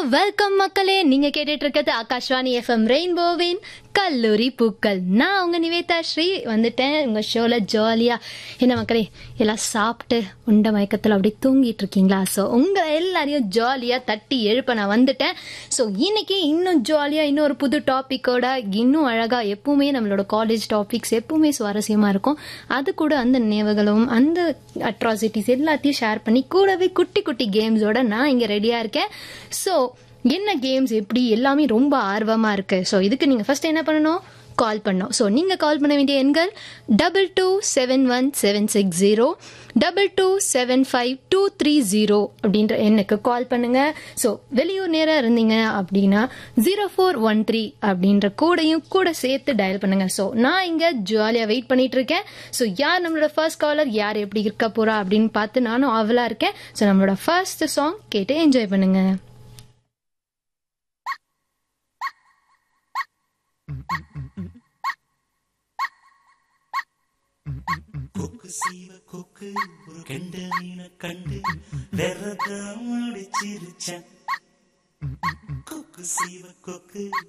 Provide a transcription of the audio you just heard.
welcome மக்களே நீங்க கேட்டுட்டு இருக்கிறது ஆகாஷ்வாணி எஃப்எம் ரெயின்போவின் கல்லூரி பூக்கள் நான் உங்க நிவேதா ஸ்ரீ வந்துட்டேன் உங்க ஷோல ஜாலியா என்ன மக்களே எல்லாம் சாப்பிட்டு உண்ட மயக்கத்துல அப்படியே தூங்கிட்டு இருக்கீங்களா ஸோ உங்களை எல்லாரையும் ஜாலியா தட்டி எழுப்ப நான் வந்துட்டேன் ஸோ இன்னைக்கு இன்னும் ஜாலியா இன்னும் ஒரு புது டாபிக்கோட இன்னும் அழகா எப்பவுமே நம்மளோட காலேஜ் டாபிக்ஸ் எப்பவுமே சுவாரஸ்யமா இருக்கும் அது கூட அந்த நினைவுகளும் அந்த அட்ராசிட்டிஸ் எல்லாத்தையும் ஷேர் பண்ணி கூடவே குட்டி குட்டி கேம்ஸோட நான் இங்க ரெடியா இருக்கேன் ஸோ என்ன கேம்ஸ் எப்படி எல்லாமே ரொம்ப ஆர்வமா இருக்கு ஸோ இதுக்கு நீங்க ஃபர்ஸ்ட் என்ன பண்ணணும் கால் பண்ணோம் ஸோ நீங்க கால் பண்ண வேண்டிய எண்கள் double two seven one seven six zero double two seven five two three zero அப்படின்ற எண்ணுக்கு கால் பண்ணுங்க ஸோ வெளியூர் நேரம் இருந்தீங்க அப்படின்னா ஜீரோ ஃபோர் ஒன் த்ரீ அப்படின்ற கூடையும் கூட சேர்த்து டயல் பண்ணுங்க ஸோ நான் இங்க ஜாலியாக வெயிட் பண்ணிட்டு இருக்கேன் ஸோ யார் நம்மளோட ஃபர்ஸ்ட் காலர் யார் எப்படி இருக்க போறா அப்படின்னு பார்த்து நானும் ஆவலா இருக்கேன் ஸோ நம்மளோட ஃபர்ஸ்ட் சாங் கேட்டு என்ஜாய் பண்ணுங்க கொக்கு சீவ கொக்கு ஒரு கெண்ட மீன கண்டு வெறதாமடி சிரிச்சேன் கொக்கு சீவ கொக்கு